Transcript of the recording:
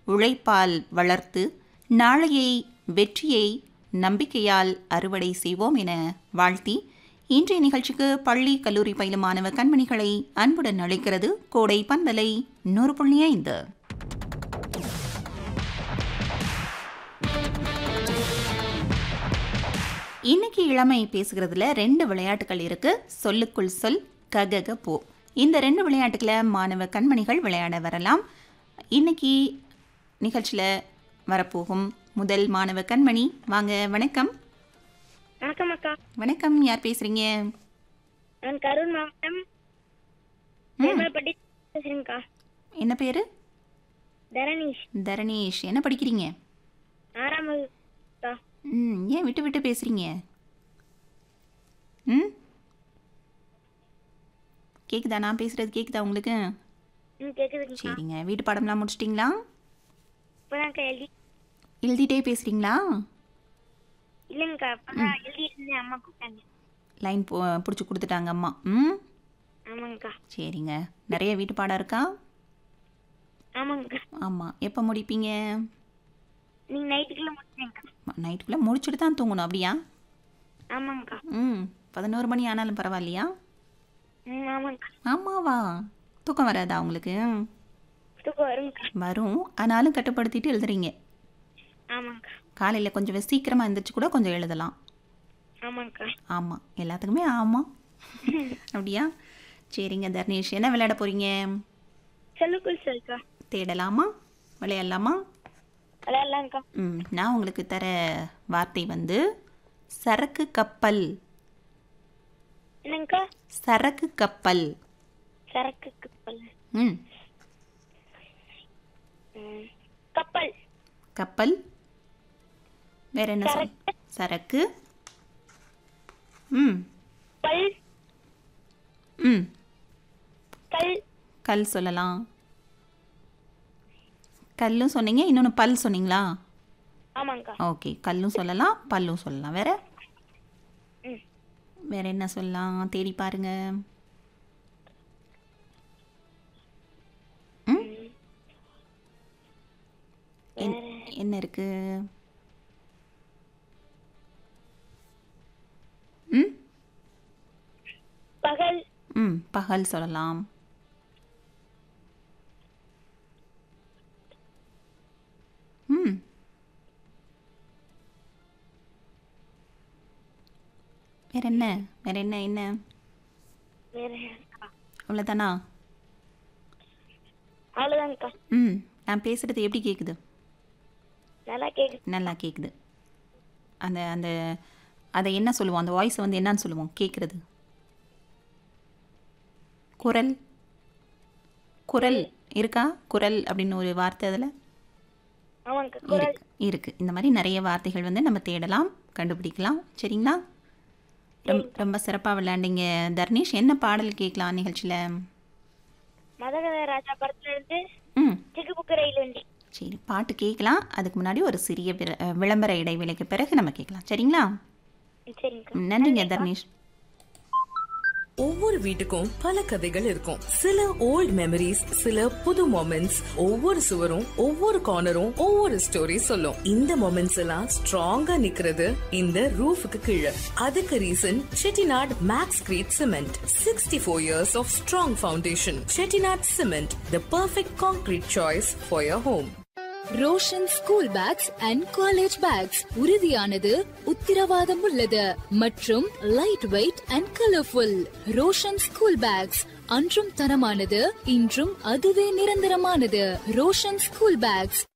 உழைப்பால் வளர்த்து நாளையை வெற்றியை நம்பிக்கையால் அறுவடை செய்வோம் என வாழ்த்தி இன்றைய நிகழ்ச்சிக்கு பள்ளி கல்லூரி பயிலும் மாணவ கண்மணிகளை அன்புடன் அழைக்கிறது கோடை பண்பலை நூறு புள்ளி ஐந்து இன்னைக்கு இளமை பேசுகிறதுல ரெண்டு விளையாட்டுகள் இருக்கு சொல்லுக்குள் சொல் ககக போ இந்த ரெண்டு விளையாட்டுகளை மாணவ கண்மணிகள் விளையாட வரலாம் இன்னைக்கு நிகழ்ச்சியில் வரப்போகும் முதல் மாணவ கண்மணி வாங்க வணக்கம் வணக்கம் அக்கா வணக்கம் யார் பேசுறீங்க நான் கரூர் மாவட்டம் திருமலப்பட்டி பேசுறேன்க்கா என்ன பேரு தரணீஷ் தரணேஷ் என்ன படிக்கிறீங்க ஆறாம் வகுப்புக்கா ம் ஏன் விட்டு விட்டு பேசுறீங்க ம் கேக்குதா நான் பேசுறது கேக்குதா உங்களுக்கு ம் கேக்குதுங்கக்கா சரிங்க வீட்டு பாடம்லாம் முடிச்சிட்டிங்களா இப்பதான்க்கா எழுதி எழுதிட்டே பேசுறீங்களா இல்லைங்கக்கா இப்பதான் எழுதி இருந்தேன் அம்மா கூப்பிட்டாங்க லைன் பிடிச்சி கொடுத்துட்டாங்க அம்மா ம் ஆமாங்கக்கா சரிங்க நிறைய வீட்டு பாடம் இருக்கா ஆமாங்கக்கா ஆமாம் எப்போ முடிப்பீங்க நீங்க நைட்டுக்குள்ள முடிச்சேங்க்கா நைட்டுக்குள்ளே முடிச்சுட்டு தான் தூங்கணும் அப்படியா ஆமாங்கக்கா ம் பதினோரு மணி ஆனாலும் பரவாயில்லையா ம் ஆமாங்கக்கா ஆமாவா தூக்கம் வராதா உங்களுக்கு தூக்கம் வருங்கக்கா வரும் ஆனாலும் கட்டுப்படுத்திட்டு எழுதுறீங்க ஆமாங்கக்கா காலையில் கொஞ்சம் சீக்கிரமாக எழுந்திரிச்சு கூட கொஞ்சம் எழுதலாம் ஆமாங்கக்கா ஆமாம் எல்லாத்துக்குமே ஆமாம் அப்படியா சரிங்க தர்ணேஷ் என்ன விளையாட போகிறீங்க சொல்லுக்குள் சொல்லுக்கா தேடலாமா விளையாடலாமா விளையாடலாம்க்கா ம் நான் உங்களுக்கு தர வார்த்தை வந்து சரக்கு கப்பல் என்னங்கக்கா சரக்கு கப்பல் சரக்கு கப்பல் ம் ம், கப்பல் கப்பல் வேற என்ன சொல் சரக்கு ம் பல் ம் கல் கல் சொல்லலாம் கல்லும் சொன்னீங்க இன்னொன்று பல் சொன்னீங்களா ஆமாங்கக்கா ஓகே கல்லும் சொல்லலாம் பல்லும் சொல்லலாம் வேற ம் வேற என்ன சொல்லலாம் தேடி பாருங்க ம்? என்- என்ன இருக்கு ம் பகல் ம் பகல் சொல்லலாம் ம் வேற என்ன வேற என்ன என்ன வேற என்னக்கா? அவ்வளோதானா அவ்வளவுதாங்கக்கா ம் நான் பேசுகிறது எப்படி கேட்குது நல்லா கேக்குது நல்லா கேட்குது அந்த அந்த அதை என்ன சொல்லுவோம் அந்த வாய்ஸை வந்து என்னன்னு சொல்லுவோம் கேட்குறது குரல் குரல் இருக்கா குரல் அப்படின்னு ஒரு வார்த்தை அதில் ஆமாங்கக்கா குரல் இருக்கு இருக்கு இந்த மாதிரி நிறைய வார்த்தைகள் வந்து நம்ம தேடலாம் கண்டுபிடிக்கலாம் சரிங்களா ரொம்ப ரொம்ப சிறப்பாக விளையாண்டீங்க தர்ணேஷ் என்ன பாடல் கேட்கலாம் நிகழ்ச்சியில் மதகத ராஜா படத்துல இருந்து ம் சிக்குபுக்கு ரயில் வண்டி சரி பாட்டு கேட்கலாம் அதுக்கு முன்னாடி ஒரு சிறிய விர- அஹ், விளம்பர இடைவேளைக்கு பிறகு நம்ம கேட்கலாம் சரிங்களா சரிங்கக்கா ம், நன்றிங்க தர்ணேஷ் ஒவ்வொரு வீட்டுக்கும் பல கதைகள் இருக்கும் சில ஓல்ட் மெமரிஸ் சில புது மொமெண்ட்ஸ் ஒவ்வொரு சுவரும் ஒவ்வொரு கார்னரும் ஒவ்வொரு ஸ்டோரி சொல்லும் இந்த மொமெண்ட்ஸ் எல்லாம் ஸ்ட்ராங்கா நிக்கிறது இந்த ரூஃபுக்கு கீழே அதுக்கு reason Chettinad Maxcrete cement sixty four years of strong foundation Chettinad cement the perfect concrete choice for your home Roshan school bags and college bags உறுதியானது உத்திரவாதம் உள்ளது மற்றும் light weight and colourful Roshan school bags அன்றும் தரமானது இன்றும் அதுவே நிரந்தரமானது ரோஷன் ஸ்கூல் பேக்ஸ்